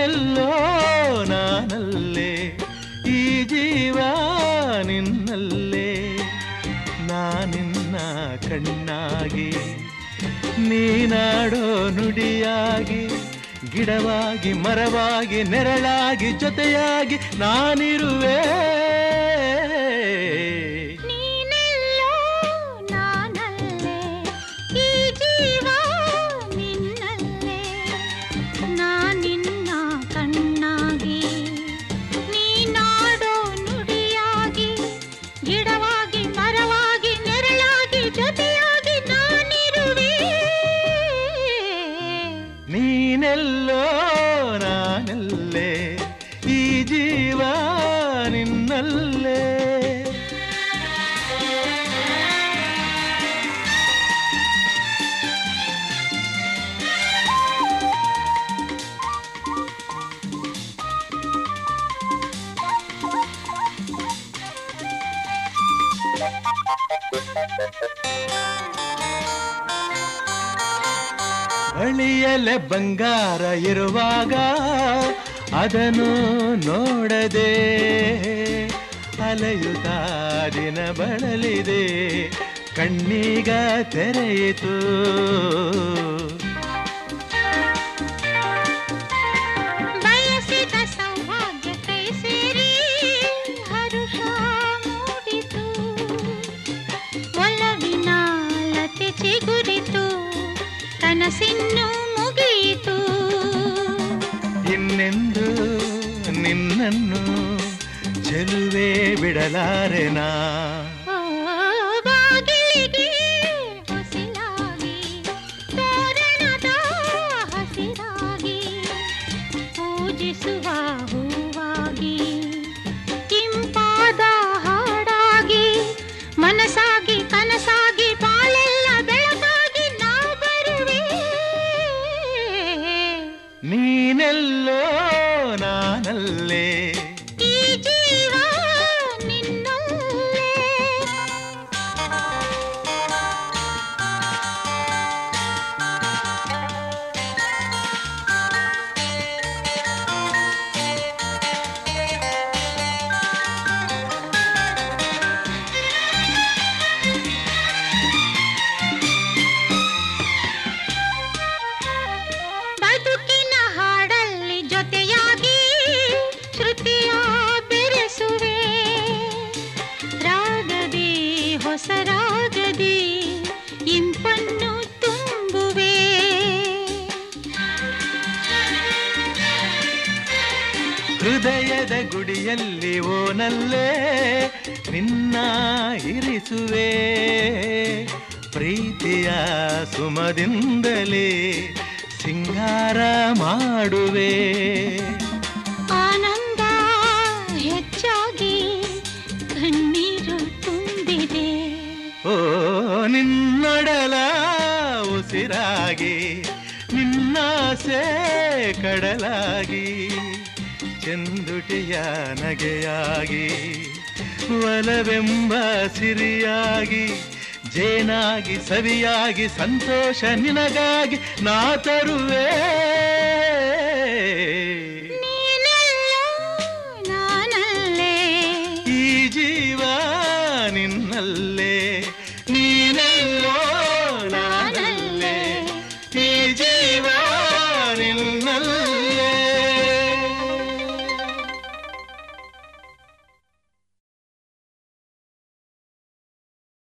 ನೀನೆಲ್ಲೋ ನಾನಲ್ಲೇ ಈ ಜೀವ ನಿನ್ನಲ್ಲೇ ನಾನಿನ್ನ ಕಣ್ಣಾಗಿ ನೀನಾಡೋ ನುಡಿಯಾಗಿ ಗಿಡವಾಗಿ ಮರವಾಗಿ ನೆರಳಾಗಿ ಜೊತೆಯಾಗಿ ನಾನಿರುವೆ ನೀನೆಲ್ಲೋ ನಾನಲ್ಲೇ ಈ ಜೀವ ನಿನ್ನಲ್ಲೇ ನಾನಿನ್ನ ಕಣ್ಣಾಗಿ ನೀನಾಡೋ ನುಡಿಯಾಗಿ ಗಿಡವಾಗಿ ಮರವಾಗಿ ನೆರಳಾಗಿ ಜೊತೆಯಾಗಿ ನಾನಿರುವೆ ನೀನೆಲ್ಲೋ ನಾನಲ್ಲೇ ಈ ಜೀವ ನಿನ್ನಲ್ಲೇ ಬಳಿಯಲೆ ಬಂಗಾರ ಇರುವಾಗ ಅದನ್ನು ನೋಡದೆ ಅಲೆಯುತ್ತಾ ದಿನ ಬಳಲಿದೆ ಕಣ್ಣೀಗ ತೆರೆಯಿತು ಬಯಸಿದ ಸೌಭಾಗ್ಯ ಕೈ ಸೇರಿ ಹರುಷ ಮೂಡಿತು ಒಲವಿನ ಲತೆ ಚಿಗುರಿತು ಕನಸಿನ್ನು ಮುಗಿಯಿತು ಇನ್ನೆಂದು ನಿನ್ನನ್ನು ಚೆಲುವೆ ಬಿಡಲಾರೆನಾ ಓ ಬಾಗಿಲಿಗೆ ಹೊಸಿಲಾಗಿ ತೋರಣದ ಹಸಿರಾಗಿ ಪೂಜಿಸುವ ಹೂವಾಗಿ ಇಂಪಾದ ಹಾಡಾಗಿ ಮನಸಾಗಿ ಕನಸಾಗಿ ಬಾಳೆಲ್ಲ ಬೆಳಗಾಗಿ ನಾ ಬರುವೆ ನೀನೆಲ್ಲೋ ನಾನಲ್ಲೇ ಈ ಜೀವ ನಿನ್ನಲ್ಲೇ ಬದುಕಿನ ಹಾಡಲ್ಲಿ ಜೊತೆಯಾಗಿ ಶ್ರುತಿಯ ಬೆರೆಸುವೆ ರಾಗದಿ ಹೊಸ ರಾಗದಿ ಇಂಪನ್ನು ತುಂಬುವೆ ಹೃದಯದ ಗುಡಿಯಲ್ಲಿ ಓನಲ್ಲೇ ನಿನ್ನ ಇರಿಸುವೆ ಪ್ರೀತಿಯ ಸುಮದಿಂದಲೇ ಸಿಂಗಾರ ಮಾಡುವೆ ಆನಂದ ಹೆಚ್ಚಾಗಿ ಕಣ್ಣೀರು ತುಂಬಿದೆ ಓ ನಿನ್ನೊಡಲ ಉಸಿರಾಗಿ ನಿನ್ನಾಸೆ ಕಡಲಾಗಿ ಚೆಂದುಟಿಯ ನಗೆಯಾಗಿ ಒಲವೆಂಬ ಸಿರಿಯಾಗಿ ಜೇನಾಗಿ ಸವಿಯಾಗಿ ಸಂತೋಷ ನಿನಗಾಗಿ ನಾ ತರುವೆ